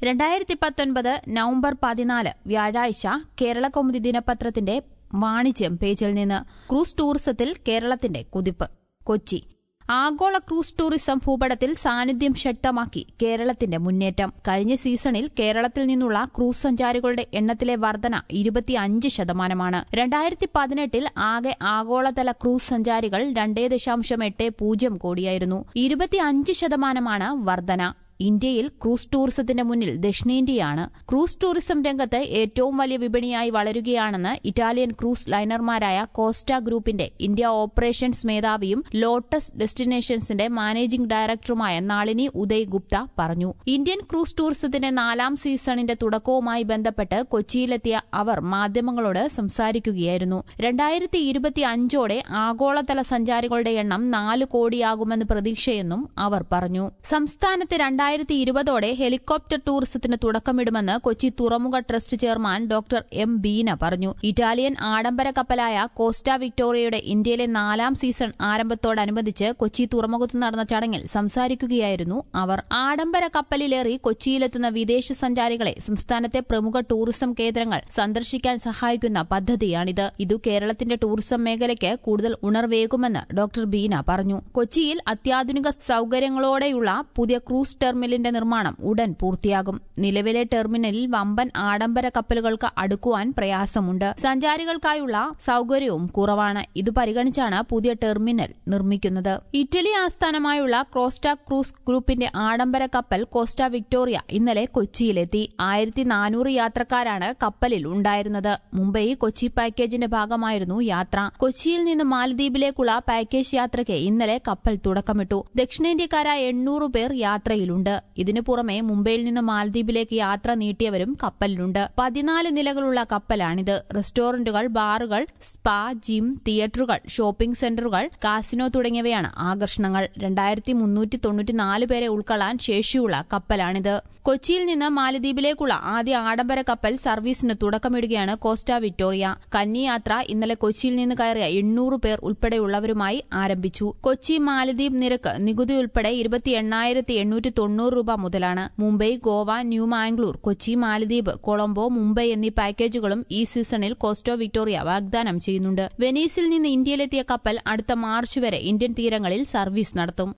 രണ്ടായിരത്തി പത്തൊൻപത് നവംബർ പതിനാല് വ്യാഴാഴ്ച കേരളകൗമുദി ദിനപത്രത്തിന്റെ വാണിജ്യം പേജിൽ നിന്ന് ക്രൂസ് ടൂറിസത്തിൽ കേരളത്തിന്റെ കുതിപ്പ് കൊച്ചി ആഗോള ക്രൂസ് ടൂറിസം ഭൂപടത്തിൽ സാന്നിധ്യം ശക്തമാക്കി കേരളത്തിന്റെ മുന്നേറ്റം കഴിഞ്ഞ സീസണിൽ കേരളത്തിൽ നിന്നുള്ള ക്രൂസ് സഞ്ചാരികളുടെ എണ്ണത്തിലെ വർധന ഇരുപത്തിയഞ്ച് ശതമാനമാണ് രണ്ടായിരത്തി പതിനെട്ടിൽ ആകെ ആഗോളതല ക്രൂസ് സഞ്ചാരികൾ രണ്ടേ ദശാംശം എട്ട് പൂജ്യം കോടിയായിരുന്നു ഇരുപത്തിയഞ്ച് ശതമാനമാണ് വർധന ഇന്ത്യയിൽ ക്രൂസ് ടൂറിസത്തിന്റെ മുന്നിൽ ദക്ഷിണേന്ത്യയാണ് ക്രൂസ് ടൂറിസം രംഗത്ത് ഏറ്റവും വലിയ വിപണിയായി വളരുകയാണെന്ന് ഇറ്റാലിയൻ ക്രൂസ് ലൈനർമാരായ കോസ്റ്റ ഗ്രൂപ്പിന്റെ ഇന്ത്യ ഓപ്പറേഷൻസ് മേധാവിയും ലോട്ടസ് ഡെസ്റ്റിനേഷൻസിന്റെ മാനേജിംഗ് ഡയറക്ടറുമായ നാളിനി ഉദയ് ഗുപ്ത പറഞ്ഞു ഇന്ത്യൻ ക്രൂസ് ടൂറിസത്തിന്റെ നാലാം സീസണിന്റെ തുടക്കവുമായി ബന്ധപ്പെട്ട് കൊച്ചിയിലെത്തിയ അവർ മാധ്യമങ്ങളോട് സംസാരിക്കുകയായിരുന്നു രണ്ടായിരത്തി ഇരുപത്തി അഞ്ചോടെ ആഗോളതല സഞ്ചാരികളുടെ എണ്ണം നാല് കോടിയാകുമെന്ന് പ്രതീക്ഷയെന്നും അവർ പറഞ്ഞു സംസ്ഥാനത്ത് രണ്ടായിരത്തി ഇരുപതോടെ ഹെലികോപ്റ്റർ ടൂറിസത്തിന് തുടക്കമിടുമെന്ന് കൊച്ചി തുറമുഖ trust chairman doctor M Beena പറഞ്ഞു ഇറ്റാലിയൻ ആഡംബര കപ്പലായ കോസ്റ്റ വിക്ടോറിയയുടെ ഇന്ത്യയിലെ നാലാം സീസൺ ആരംഭത്തോടനുബന്ധിച്ച് കൊച്ചി തുറമുഖത്ത് നടന്ന ചടങ്ങിൽ സംസാരിക്കുകയായിരുന്നു അവർ ആഡംബര കപ്പലിലേറി കൊച്ചിയിലെത്തുന്ന വിദേശ സഞ്ചാരികളെ സംസ്ഥാനത്തെ പ്രമുഖ ടൂറിസം കേന്ദ്രങ്ങൾ സന്ദർശിക്കാൻ സഹായിക്കുന്ന പദ്ധതിയാണിത് ഇതു കേരളത്തിന്റെ ടൂറിസം മേഖലയ്ക്ക് കൂടുതൽ ഉണർവേകുമെന്ന് ഡോക്ടർ ബീന പറഞ്ഞു കൊച്ചിയിൽ അത്യാധുനിക സൌകര്യങ്ങളോടെയുള്ള പുതിയ ക്രൂസ് ടെർമിനലിന്റെ നിർമ്മാണം ഉടൻ പൂർത്തിയാകും നിലവിലെ ടെർമിനലിൽ വമ്പൻ ആഡംബര കപ്പലുകൾക്ക് അടുക്കുവാൻ പ്രയാസമുണ്ട് സഞ്ചാരികൾക്കായുള്ള സൌകര്യവും കുറവാണ് ഇത് പരിഗണിച്ചാണ് പുതിയ ടെർമിനൽ നിർമ്മിക്കുന്നത് ഇറ്റലി ആസ്ഥാനമായുള്ള ക്രോസ്റ്റ ക്രൂസ് ഗ്രൂപ്പിന്റെ ആഡംബര കപ്പൽ കോസ്റ്റ വിക്ടോറിയ ഇന്നലെ കൊച്ചിയിലെത്തി ആയിരത്തി നാനൂറ് യാത്രക്കാരാണ് കപ്പലിൽ ഉണ്ടായിരുന്നത് മുംബൈ കൊച്ചി പാക്കേജിന്റെ ഭാഗമായിരുന്നു യാത്ര കൊച്ചിയിൽ നിന്ന് മാലദ്വീപിലേക്കുള്ള പാക്കേജ് യാത്രയ്ക്ക് ഇന്നലെ കപ്പൽ തുടക്കമിട്ടു ദക്ഷിണേന്ത്യക്കാരായ എണ്ണൂറ് പേർ യാത്രയിലുണ്ട് ഇതിനു പുറമെ മുംബൈയിൽ നിന്ന് മാലദ്വീപിലേക്ക് യാത്ര നീട്ടിയവരും കപ്പലിലുണ്ട് പതിനാല് നിലകളുള്ള കപ്പലാണിത് റെസ്റ്റോറന്റുകൾ ബാറുകൾ സ്പാ ജിം തിയേറ്ററുകൾ ഷോപ്പിംഗ് സെന്ററുകൾ കാസിനോ തുടങ്ങിയവയാണ് ആകർഷണങ്ങൾ രണ്ടായിരത്തി മുന്നൂറ്റി തൊണ്ണൂറ്റിനാല് പേരെ ഉൾക്കൊള്ളാൻ ശേഷിയുള്ള കപ്പലാണിത് കൊച്ചിയിൽ നിന്ന് മാലദ്വീപിലേക്കുള്ള ആദ്യ ആഡംബര കപ്പൽ സർവീസിന് തുടക്കമിടുകയാണ് കോസ്റ്റ വിക്ടോറിയ കന്നി യാത്ര ഇന്നലെ കൊച്ചിയിൽ നിന്ന് കയറിയ എണ്ണൂറ് പേർ ഉൾപ്പെടെയുള്ളവരുമായി ആരംഭിച്ചു കൊച്ചി മാലദ്വീപ് നിരക്ക് നികുതി ഉൾപ്പെടെ ഇരുപത്തി എണ്ണായിരത്തി എണ്ണൂറ്റി തൊണ്ണൂറ് രൂപ മുതലാണ് മുംബൈ ഗോവ ന്യൂ മാംഗ്ലൂർ കൊച്ചി മാലദ്വീപ് കൊളംബോ മുംബൈ എന്നീ പാക്കേജുകളും ഈ സീസണിൽ കോസ്റ്റോ വിക്ടോറിയ വാഗ്ദാനം ചെയ്യുന്നുണ്ട് വെനീസിൽ നിന്ന് ഇന്ത്യയിലെത്തിയ കപ്പൽ അടുത്ത മാർച്ച് വരെ ഇന്ത്യൻ തീരങ്ങളിൽ സർവീസ് നടത്തും